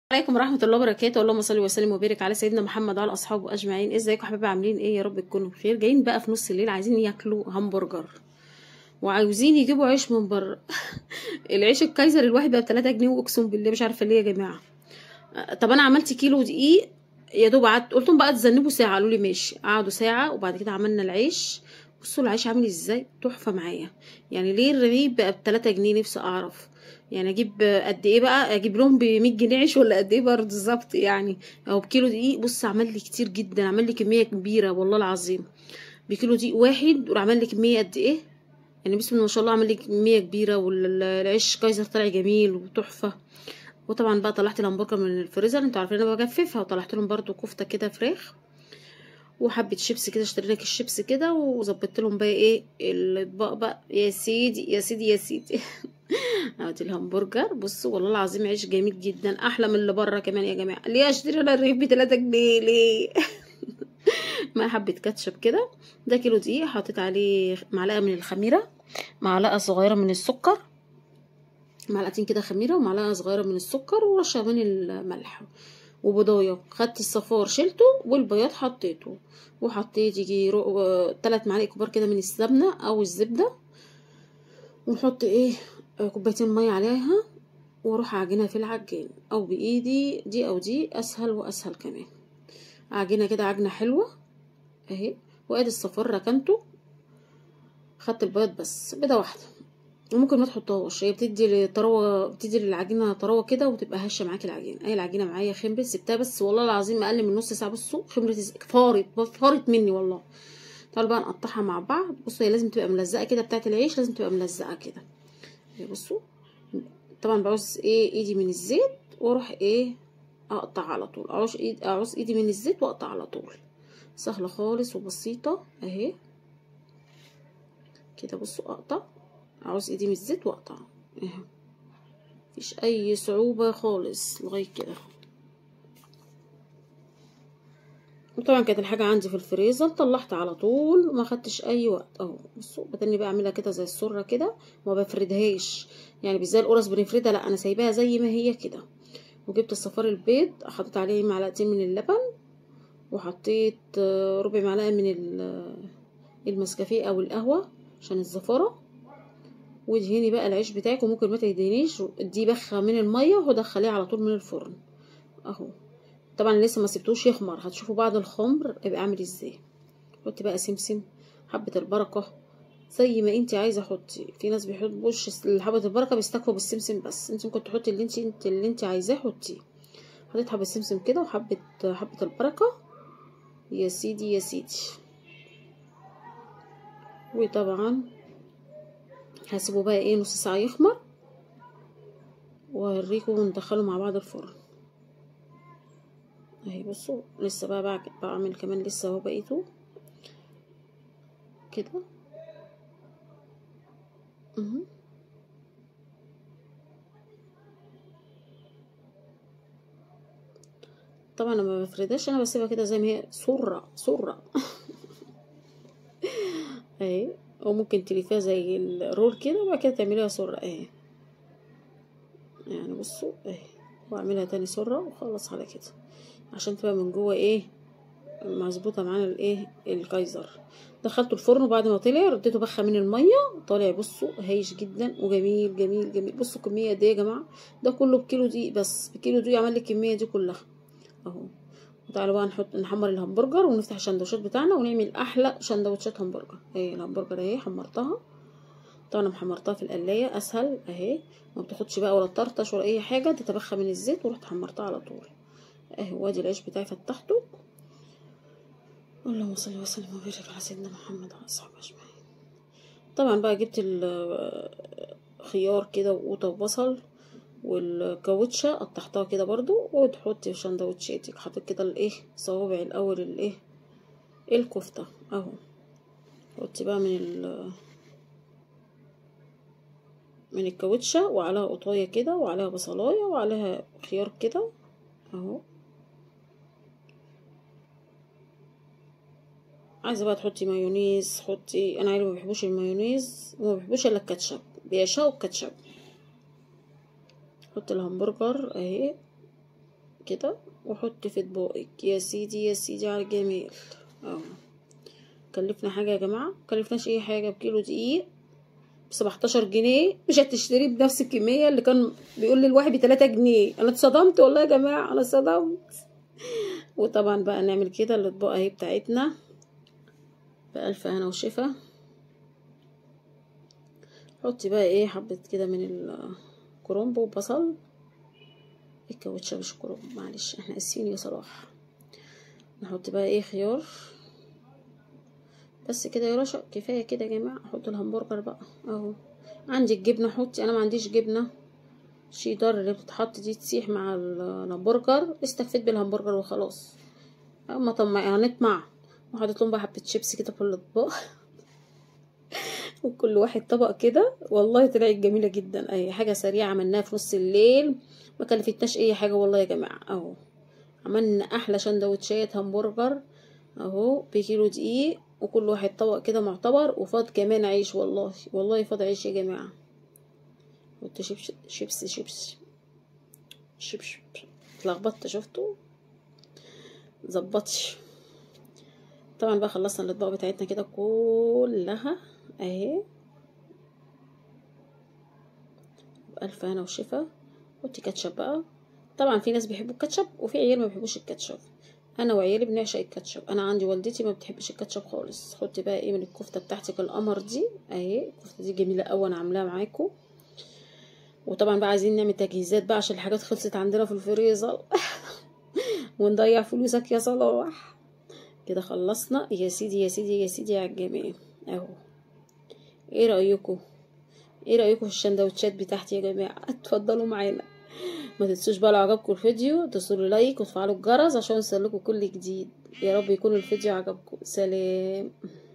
عليكم ورحمة الله وبركاته اللهم صل وسلم وبارك على سيدنا محمد وعلى أصحابه أجمعين ازيكم حبايبي عاملين ايه يا رب تكونوا بخير جايين بقى في نص الليل عايزين ياكلوا همبرجر وعاوزين يجيبوا عيش من بره العيش الكايزر الواحد بقى ب 3 جنيه واقسم بالله مش عارفه ليه يا جماعه طب انا عملت كيلو دقيق يا دوب قعدت قلت لهم بقى تذنبوا ساعه قالوا لي ماشي قعدوا ساعه وبعد كده عملنا العيش بصوا العيش عامل ازاي تحفه معايا يعني ليه الرغيف بقى ب 3 جنيه نفسي اعرف يعني اجيب قد ايه بقى اجيب لهم ب 100 جنيه عيش ولا قد ايه برضه بالظبط يعني او بكيلو دقيق بص عمل لي كتير جدا عمل لي كميه كبيره والله العظيم بكيلو دقيق واحد وعمل لي كميه قد ايه يعني بسم الله ما شاء الله عمل لي كميه كبيره والعيش كايزر طلع جميل وتحفه وطبعا بقى طلعت الهمبرجر من الفريزر انتوا عارفين انا بجففها وطلعت لهم برضو كفته كده فراخ وحبه شيبس كده اشترينا لك الشيبس كده وظبطت لهم بقى ايه الاطباق بقى يا سيدي يا سيدي يا سيدي اهوت الهمبرجر بصوا والله العظيم عيش جميل جدا احلى من اللي بره كمان يا جماعه ليه اشتري انا الرغيف ب 3 جنيه ليه مع حبه كاتشب كده ده كيلو دقيق حطيت عليه معلقه من الخميره معلقه صغيره من السكر معلقتين كده خميره ومعلقه صغيره من السكر ورشه من الملح وبضايه خدت الصفار شلته والبياض حطيته وحطيت يجي رو... تلات معالق كبار كده من السمنه او الزبده ونحط ايه كوبايتين ميه عليها واروح اعجنها في العجين او بايدي دي او دي اسهل واسهل كمان عجينه كده عجنه حلوه اهي وادي الصفار ركنته خدت البيض بس بيضه واحده وممكن ما تحطهاش هي بتدي طراوه بتدي للعجينه طراوه كده وتبقى هشه معاكي العجينه اي العجينه معايا خمرت سبتها بس والله العظيم اقل من نص ساعه بصوا خمرت فارت فارت مني والله تعالوا بقى نقطعها مع بعض بصوا هي لازم تبقى ملزقه كده بتاعه العيش لازم تبقى ملزقه كده بصوا طبعا بعوز ايه ايدي من الزيت واروح ايه اقطع على طول اعوز ايد اعوز ايدي من الزيت واقطع على طول سهله خالص وبسيطه اهي كده بصوا اقطع عاوز ايدي من الزيت واقطع اهي مفيش اي صعوبه خالص لغايه كده وطبعا كانت الحاجه عندي في الفريزر طلعت على طول ما خدتش اي وقت اهو بصوا بتني بقى اعملها كده زي السره كده وما بفردهاش يعني مش زي القرص بنفردها لا انا سايباها زي ما هي كده وجبت الصفار البيض حطيت عليه معلقتين من اللبن وحطيت ربع معلقه من المسكافيه او القهوه عشان الزفاره وادهني بقى العيش بتاعك وممكن ما تدهنيش دي بخه من الميه وهدخليه على طول من الفرن اهو طبعا لسه ما سبتوش يخمر هتشوفوا بعد الخمر يبقى عامل ازاي حطي بقى سمسم حبه البركه زي ما انت عايزه حطي في ناس بيحبوش حبه البركه بيستكفوا بالسمسم بس انت ممكن تحطي اللي انت انت اللي انت عايزاه حطيه حطيت حبه سمسم كده وحبه حبه البركه يا سيدي يا سيدي وطبعا هسيبه بقى ايه نص ساعه يخمر واوريكم وندخله مع بعض الفرن اهي بصوا لسه بقى بعمل كمان لسه اهو بقيته كده اهو طبعا انا ما بفردهاش انا بسيبها كده زي ما هي سره سره اهي وممكن تلفيها زي الرول كده وبعد كده تعمليها سره اهي يعني بصوا اهي واعملها تاني سره وخلص على كده عشان تبقى من جوه ايه مظبوطه معانا الايه الكايزر دخلته الفرن وبعد ما طلع رديته بخه من الميه طالع بصوا هايش جدا وجميل جميل جميل بصوا كميه قد ايه يا جماعه ده كله بكيلو دقيق بس بكيلو دقيق عمل لي الكميه دي كلها اهو تعالوا بقى نحط نحمر الهمبرجر ونفتح الشندوتشات بتاعنا ونعمل احلى شندوتشات همبرجر اهي الهمبرجر اهي حمرتها طبعا انا محمرتها في القلايه اسهل اهي ما بتاخدش بقى ولا طرطش ولا اي حاجه تتبخى من الزيت ورحت حمرتها على طول اهي وادي العيش بتاعي فتحته اللهم صل وسلم وبارك على سيدنا محمد وعلى اصحابه اجمعين طبعا بقى جبت الخيار كده وقوطه وبصل والكاوتشة قطعتها كده برضو وتحطي في شندوتشاتك حطيت كده الايه صوابع الاول الايه الكفتة اهو حطي بقى من ال من الكاوتشة وعليها قطاية كده وعليها بصلاية وعليها خيار كده اهو عايزه بقى تحطي مايونيز حطي انا عيلي ما بيحبوش المايونيز وما بيحبوش الا الكاتشب بيعشقوا الكاتشب حط الهمبرجر اهي كده وحطي في اطباقك يا سيدي يا سيدي على الجميل اهو كلفنا حاجه يا جماعه مكلفناش اي حاجه بكيلو دقيق بسبعتاشر جنيه مش هتشتريه بنفس الكميه اللي كان بيقول لي الواحد بتلاتة جنيه انا اتصدمت والله يا جماعه انا اتصدمت وطبعا بقى نعمل كده الاطباق اهي بتاعتنا بألف هنا وشفا حطي بقى ايه حبة كده من الكرنب وبصل الكاوتشة مش كرنب معلش احنا اسفين يا صلاح نحط بقى ايه خيار بس كده يا رشا كفايه كده يا جماعه احط الهمبرجر بقى اهو عندي الجبنه حطي انا ما عنديش جبنه شيدر اللي بتتحط دي تسيح مع الهمبرجر استكفيت بالهمبرجر وخلاص اما طمع هنطمع وحطيت لهم بقى حبه شيبسي كده في الاطباق وكل واحد طبق كده والله طلعت جميله جدا اي حاجه سريعه عملناها في نص الليل ما كلفتناش اي حاجه والله يا جماعه اهو عملنا احلى سندوتشات همبرجر اهو بكيلو دقيق وكل واحد طبق كده معتبر وفاض كمان عيش والله والله فاض عيش يا جماعه قلت شيبس شيبس شيبس شيبس اتلخبطت شفتوا ظبطش طبعا بقى خلصنا الاطباق بتاعتنا كده كلها اهي بألف هنا وشفا حطي كاتشب بقى طبعا في ناس بيحبوا الكاتشب وفي عيال ما بيحبوش الكاتشب انا وعيالي بنعشق الكاتشب انا عندي والدتي ما بتحبش الكاتشب خالص حطي بقى ايه من الكفته بتاعتك القمر دي اهي الكفته دي جميله قوي انا عاملاها معاكم وطبعا بقى عايزين نعمل تجهيزات بقى عشان الحاجات خلصت عندنا في الفريزر ونضيع فلوسك يا صلاح كده خلصنا يا سيدي يا سيدي يا سيدي على الجميع اهو ايه رايكم ايه رايكم في الشندوتشات بتاعتي يا جماعه اتفضلوا معانا ما تنسوش بقى لو عجبكم الفيديو تدوسوا لايك وتفعلوا الجرس عشان يوصلكوا كل جديد يا رب يكون الفيديو عجبكم سلام